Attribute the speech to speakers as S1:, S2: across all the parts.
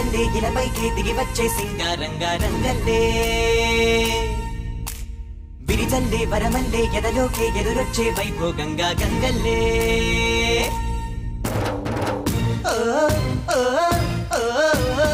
S1: వరదల్లే ఇలపైకి దిగి వచ్చే సింగారంగా రంగల్లే విరిజల్లే వరమల్లే ఎదలోకే ఎదురొచ్చే వైభోగంగా గంగల్లే ఓ ఓ ఓ ఓ.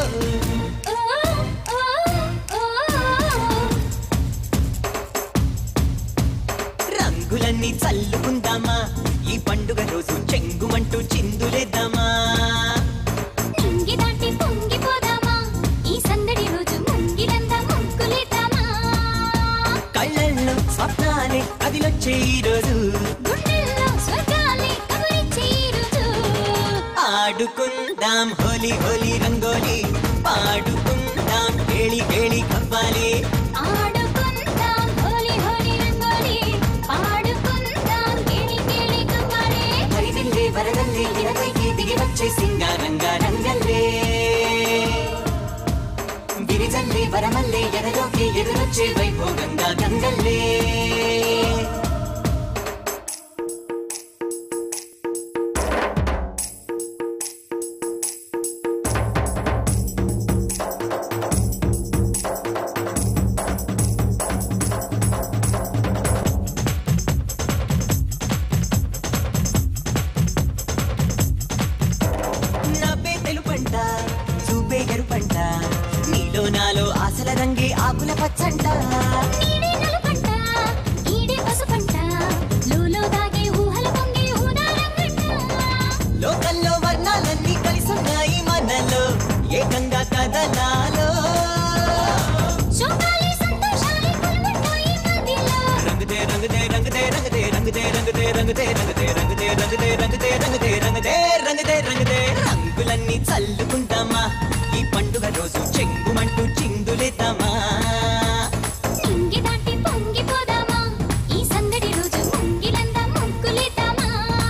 S1: రంగులన్నీ చల్లుకుందామా ఈ పండుగ రోజు చెంగుమంటూ చిందులేద్దామా
S2: నింగి దాటి పొంగిపోదామా ఈ సందడి రోజు ముంగిలంతా ముగ్గులేద్దామా
S1: కళ్ళల్లో స్వప్నాలే అదిలొచ్చే ఈ రోజు
S2: గుండెల్లో స్వర్గాలే కబురిచ్చే ఈ రోజు
S1: ఆడుకుందాం హోలీ హోలీ రంగోలి పాడుకుందాం కేళి కేళి కవ్వాలి
S2: ఆడుకుందాం హోలీ హోలీ రంగోలి పాడుకుందాం కేళి కేళి కవ్వాలి
S1: హరిదిల్లే వరదల్లే ఇలపైకి దిగి వచ్చే సింగారంగా రంగల్లే విరిజల్లే వరమల్లే ఎదలోకి ఎదురొచ్చే వైభోగంగా గంగల్లే నవ్వే తెలుపంట చూపే ఎరుపంట నీలో నాలో ఆశల రంగే ఆకుల పచ్చంట
S2: నీడే నలుపంట ఈడే పసుపంట లోలో దాగే ఊహల పొంగే ఊదారంగంట
S1: లోకంలో వర్ణాలన్నీ కలిసున్నాయి మనలో ఏకంగా కదలాలో
S2: శోకాలే సంతోషాలే కొలువుంటాయి మదిలో
S1: రంగుదే రంగుదే రంగుదే రంగుదే రంగుదే రంగుదే రంగుదే రంగుదే రంగుదే రంగుదే రంగుదే రంగుదే రంగుదే రంగుదే రంగుదే రంగులన్నీ చల్లుకుంటామా ఈ పండుగ రోజు చెంగుమంటూ చిందులేద్దామా
S2: నింగి దాటి పొంగిపోదామా ఈ సందడి రోజు ముంగిలంతా ముగ్గులేద్దామా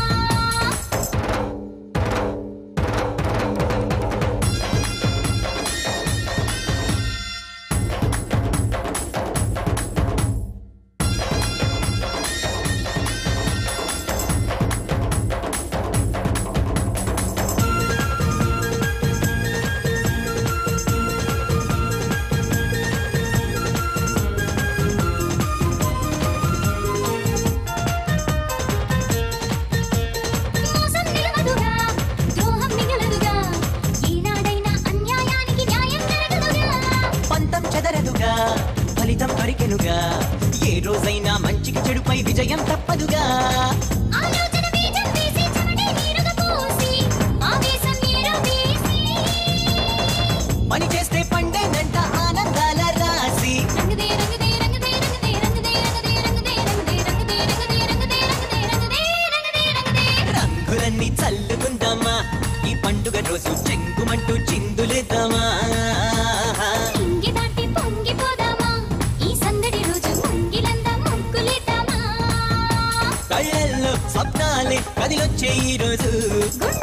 S2: మోసం నిలవదుగా ద్రోహం మిగలదుగా ఈనాడైనా అన్యాయానికి న్యాయం జరగదుగా
S1: పంతం చెదరదుగా ఫలితం దొరికెనుగా ఏ రోజైనా మంచికి చెడుపై విజయం తప్పదుగా
S2: ఆలోచన బీజం వేసి చెమటే నీరుగా పోసి ఆవేశం ఏరవేసి
S1: పని చేస్తే పండేనంట ఆనందాల రాసి
S2: రంగుదే రంగుదే రంగుదే రంగుదే రంగుదే రంగుదే రంగుదే రంగుదే రంగుదే రంగుదే రంగుదే రంగుదే రంగుదే రంగుదే
S1: రంగులన్నీ చల్లుకుందామా ఈ పండుగ రోజు చెంగుమంటూ చిందులేద్దామా
S2: ఇంగి దాటి పొంగిపోదామా ఈ సందడి రోజు ముంగిలంతా ముగ్గులేద్దామా
S1: కళ్ళల్లో స్వప్నాలే కదిలొచ్చే ఈ రోజు
S2: గుండెల్లో